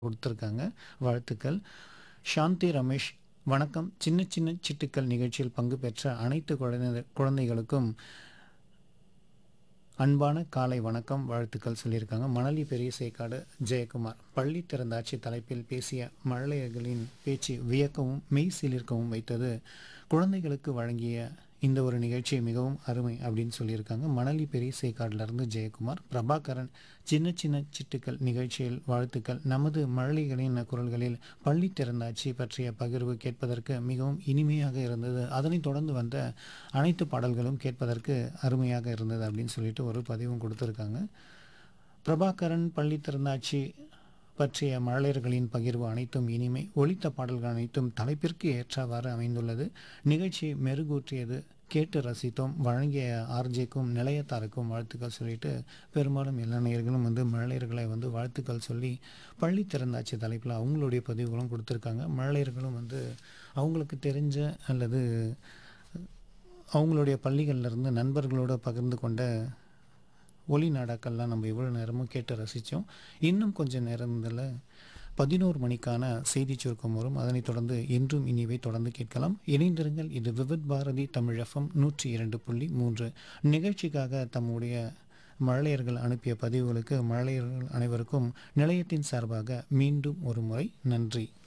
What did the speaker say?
கொடுத்துருக்காங்க வாழ்த்துக்கள் சாந்தி ரமேஷ் வணக்கம் சின்ன சின்ன சிட்டுக்கள் நிகழ்ச்சியில் பங்கு பெற்ற அனைத்து குழந்தை குழந்தைகளுக்கும் அன்பான காலை வணக்கம் வாழ்த்துக்கள் சொல்லியிருக்காங்க மணலி பெரிய சேக்காடு ஜெயக்குமார் பள்ளி திறந்தாட்சி தலைப்பில் பேசிய மழலையர்களின் பேச்சு வியக்கவும் மெய் சிலிர்க்கவும் வைத்தது குழந்தைகளுக்கு வழங்கிய இந்த ஒரு நிகழ்ச்சி மிகவும் அருமை அப்படின்னு சொல்லியிருக்காங்க மணலி பெரிய சேக்காடிலிருந்து ஜெயக்குமார் பிரபாகரன் சின்ன சின்ன சிட்டுக்கள் நிகழ்ச்சியில் வாழ்த்துக்கள் நமது மழலைகளின் குரல்களில் பள்ளி திறந்தாட்சி பற்றிய பகிர்வு கேட்பதற்கு மிகவும் இனிமையாக இருந்தது அதனைத் தொடர்ந்து வந்த அனைத்து பாடல்களும் கேட்பதற்கு அருமையாக இருந்தது அப்படின்னு சொல்லிட்டு ஒரு பதிவும் கொடுத்துருக்காங்க பிரபாகரன் பள்ளி திறந்தாட்சி பற்றிய மழலையர்களின் பகிர்வு அனைத்தும் இனிமை ஒலித்த பாடல்கள் அனைத்தும் தலைப்பிற்கு ஏற்றவாறு அமைந்துள்ளது நிகழ்ச்சி மெருகூற்றியது கேட்டு ரசித்தோம் வழங்கிய ஆர்ஜேக்கும் நிலையத்தாருக்கும் வாழ்த்துக்கள் சொல்லிட்டு பெரும்பாலும் எல்லா நேயர்களும் வந்து மழலையர்களை வந்து வாழ்த்துக்கள் சொல்லி பள்ளி திறந்தாட்சி தலைப்பில் அவங்களுடைய பதிவுகளும் கொடுத்துருக்காங்க மழலையர்களும் வந்து அவங்களுக்கு தெரிஞ்ச அல்லது அவங்களுடைய பள்ளிகள்ல இருந்து நண்பர்களோடு பகிர்ந்து கொண்ட ஒலி நாடாக்கள்லாம் நம்ம இவ்வளோ நேரமும் கேட்டு ரசித்தோம் இன்னும் கொஞ்சம் நேரத்தில் பதினோரு மணிக்கான செய்தி சுருக்கம் வரும் அதனைத் தொடர்ந்து இன்றும் இனிவை தொடர்ந்து கேட்கலாம் இணைந்திருங்கள் இது விவித் பாரதி தமிழ் எஃப்எம் நூற்றி இரண்டு புள்ளி மூன்று நிகழ்ச்சிக்காக தம்முடைய மழலையர்கள் அனுப்பிய பதிவுகளுக்கு மழலையர்கள் அனைவருக்கும் நிலையத்தின் சார்பாக மீண்டும் ஒரு முறை நன்றி